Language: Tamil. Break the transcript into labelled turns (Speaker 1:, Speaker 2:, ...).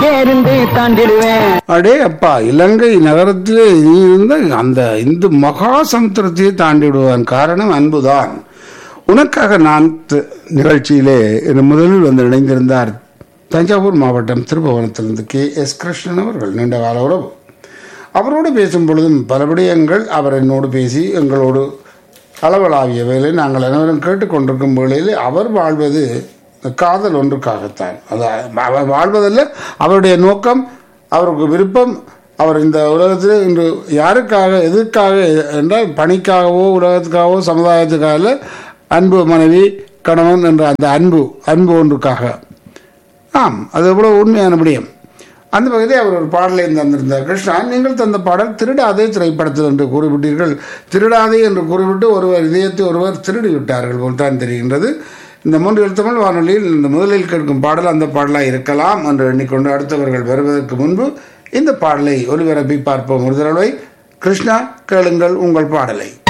Speaker 1: இருந்து தாண்டிடுவேன்
Speaker 2: அடே அப்பா இலங்கை நகரத்திலே நீ இருந்த அந்த இந்து மகா சமுத்திரத்தையே தாண்டி விடுவான் காரணம் அன்புதான் உனக்காக நான் த- நிகழ்ச்சியிலே இன்று முதலில் வந்து இணைந்திருந்தார் தஞ்சாவூர் மாவட்டம் திருபுவனத்திலிருந்து கே எஸ் கிருஷ்ணன் அவர்கள் நீண்ட கால உறவு அவரோடு பேசும் பொழுதும் பல விடயங்கள் அவர் என்னோடு பேசி எங்களோடு அளவலாவிய வேலை நாங்கள் அனைவரும் கேட்டுக்கொண்டிருக்கும் வேளையில் அவர் வாழ்வது காதல் ஒன்றுக்காகத்தான் அது அவர் வாழ்வதல்ல அவருடைய நோக்கம் அவருக்கு விருப்பம் அவர் இந்த உலகத்தில் இன்று யாருக்காக எதற்காக என்றால் பணிக்காகவோ உலகத்துக்காகவோ சமுதாயத்துக்காக இல்ல, அன்பு மனைவி கணவன் என்ற அந்த அன்பு அன்பு ஒன்றுக்காக ஆம் அது எவ்வளவு உண்மையான விடயம் அந்த வகையிலே அவர் ஒரு பாடலை தந்திருந்தார் கிருஷ்ணா நீங்கள் தந்த பாடல் திருடாதே திரைப்படத்தில் என்று கூறிவிட்டீர்கள் திருடாதே என்று கூறிவிட்டு ஒருவர் இதயத்தை ஒருவர் திருடி விட்டார்கள் போல் தான் தெரிகின்றது இந்த மூன்று எழுத்தமிழ் வானொலியில் இந்த முதலில் கேட்கும் பாடல் அந்த பாடலாக இருக்கலாம் என்று எண்ணிக்கொண்டு அடுத்தவர்கள் வருவதற்கு முன்பு இந்த பாடலை ஒலிபரப்பி பார்ப்போம் ஒரு தடவை கிருஷ்ணா கேளுங்கள் உங்கள் பாடலை